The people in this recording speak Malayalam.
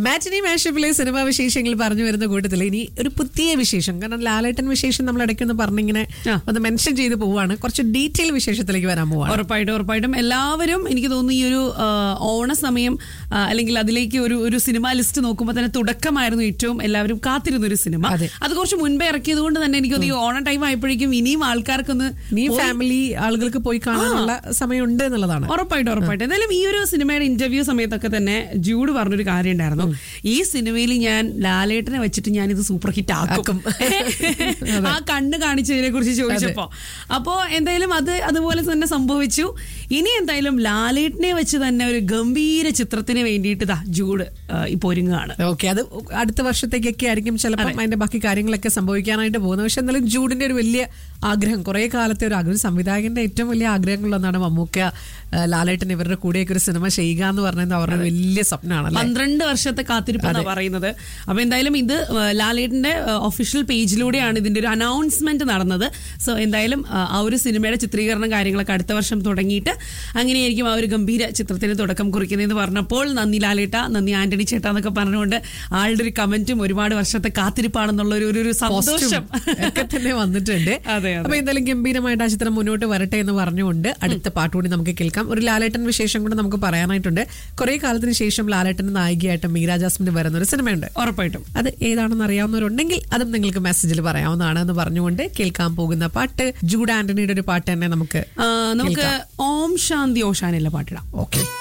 മാറ്റിനി മാഷപ്പിലെ സിനിമാ വിശേഷങ്ങൾ പറഞ്ഞു വരുന്ന കൂട്ടത്തിൽ ഇനി ഒരു പുതിയ വിശേഷം കാരണം ലാലേട്ടൻ വിശേഷം നമ്മൾ ഇടയ്ക്കൊന്ന് പറഞ്ഞിങ്ങനെ ആ. ഒന്ന് മെൻഷൻ ചെയ്ത് പോവാണ് കുറച്ച് ഡീറ്റെയിൽ വിശേഷത്തിലേക്ക് വരാൻ പോവാണ് ഉറപ്പായിട്ടും ഉറപ്പായിട്ടും എല്ലാവരും എനിക്ക് തോന്നുന്നു ഈ ഒരു ആ, ഓണസമയം ആ, അല്ലെങ്കിൽ അതിലേക്ക് ഒരു ഒരു സിനിമ ലിസ്റ്റ് നോക്കുമ്പോൾ തന്നെ തുടക്കമായിരുന്നു ഏറ്റവും എല്ലാവരും കാത്തിരുന്ന ഒരു സിനിമ അതെ. അത് കുറച്ച് മുൻപേ ഇറക്കിയത് കൊണ്ട് തന്നെ എനിക്ക് തോന്നുന്നു ഈ ഓണ ടൈം ആയപ്പോഴേക്കും ഇനിയും ആൾക്കാർക്കൊന്ന് നീ പോയി- ഫാമിലി ആളുകൾക്ക് പോയി കാണാനുള്ള സമയമുണ്ട് എന്നുള്ളതാണ് ഉറപ്പായിട്ടും ഉറപ്പായിട്ടും എന്തായാലും ഈ ഒരു സിനിമയുടെ ഇന്റർവ്യൂ സമയത്തൊക്കെ തന്നെ ജൂഡ് പറഞ്ഞൊരു കാര്യം ഉണ്ടായിരുന്നു ഈ സിനിമയിൽ ഞാൻ ലാലേട്ടനെ വെച്ചിട്ട് ഞാൻ ഇത് സൂപ്പർ ഹിറ്റ് ആക്കും ആക്കും. ആ കണ്ണ് കാണിച്ചതിനെ കുറിച്ച് ചോദിച്ചപ്പോ അപ്പോ എന്തായാലും അത് അതുപോലെ തന്നെ സംഭവിച്ചു ഇനി എന്തായാലും ലാലേട്ടനെ വെച്ച് തന്നെ ഒരു ഗംഭീര ചിത്രത്തിന് വേണ്ടിയിട്ട് ദാ ജൂഡ് ആ, ഇപ്പൊ ഒരുങ്ങുകയാണ് ഓക്കെ അത് അടുത്ത വർഷത്തേക്കൊക്കെ ആയിരിക്കും ചിലപ്പോൾ അതിന്റെ ബാക്കി കാര്യങ്ങളൊക്കെ സംഭവിക്കാനായിട്ട് പോകുന്നത് പക്ഷെ എന്നാലും ജൂഡിന്റെ ഒരു വലിയ ആഗ്രഹം കുറെ കാലത്തെ ഒരു ആഗ്രഹം ഒരു സംവിധായകന്റെ ഏറ്റവും വലിയ ആഗ്രഹങ്ങളിലൊന്നാണ് മമ്മൂക്ക ആ, ലാലേട്ടൻ ഇവരുടെ കൂടെയൊക്കെ ഒരു സിനിമ ചെയ്യുക എന്ന് പറയുന്നത് അവരുടെ ഒരു വലിയ സ്വപ്നമാണല്ലേ പന്ത്രണ്ട് വർഷത്തെ കാത്തിരിപ്പാണ് പറയുന്നത് അപ്പൊ എന്തായാലും ഇത് ആ, ലാലേട്ടന്റെ ഒഫീഷ്യൽ പേജിലൂടെയാണ് ഇതിന്റെ ഒരു അനൗൺസ്മെന്റ് നടന്നത് സോ എന്തായാലും ആ, ആ ഒരു സിനിമയുടെ ചിത്രീകരണം കാര്യങ്ങളൊക്കെ അടുത്ത വർഷം തുടങ്ങിയിട്ട് അങ്ങനെയായിരിക്കും ആ ഒരു ഗംഭീര ചിത്രത്തിന് തുടക്കം കുറിക്കുന്നതെന്ന് പറഞ്ഞപ്പോൾ നന്ദി ലാലേട്ട നന്ദി ആന്റണി ചേട്ട എന്നൊക്കെ പറഞ്ഞുകൊണ്ട് ആളുടെ ഒരു കമന്റും ഒരുപാട് വർഷത്തെ കാത്തിരിപ്പാണെന്നുള്ള ഒരു ഒരു- ഒരു സന്തോഷം ഒക്കെ തന്നെ വന്നിട്ടുണ്ട് അതെ, അതെ. അപ്പൊ എന്തായാലും ഗംഭീരമായിട്ട് ആ ചിത്രം മുന്നോട്ട് വരട്ടെ എന്ന് പറഞ്ഞുകൊണ്ട് അടുത്ത പാട്ട് കൂടി നമുക്ക് കേൾക്കാം ഒരു ലാലേട്ടൻ വിശേഷം കൂടെ നമുക്ക് പറയാനായിട്ടുണ്ട് കുറെ കാലത്തിന് ശേഷം ലാലേട്ടന്റെ നായികയായിട്ട് മീര ജാസ്മിന് വരുന്ന ഒരു സിനിമയുണ്ട് ഉറപ്പായിട്ടും അത് ഏതാണെന്ന് അറിയാവുന്നവരുണ്ടെങ്കിൽ അതും നിങ്ങൾക്ക് മെസ്സേജിൽ പറയാവുന്നതാണ് എന്ന് പറഞ്ഞുകൊണ്ട് കേൾക്കാൻ പോകുന്ന പാട്ട് ജൂഡ് ആന്റണിയുടെ ഒരു പാട്ട് തന്നെ നമുക്ക് ആ, നമുക്ക് ഓം ശാന്തി ഓശാനല്ല പാട്ടിടാം ഓക്കെ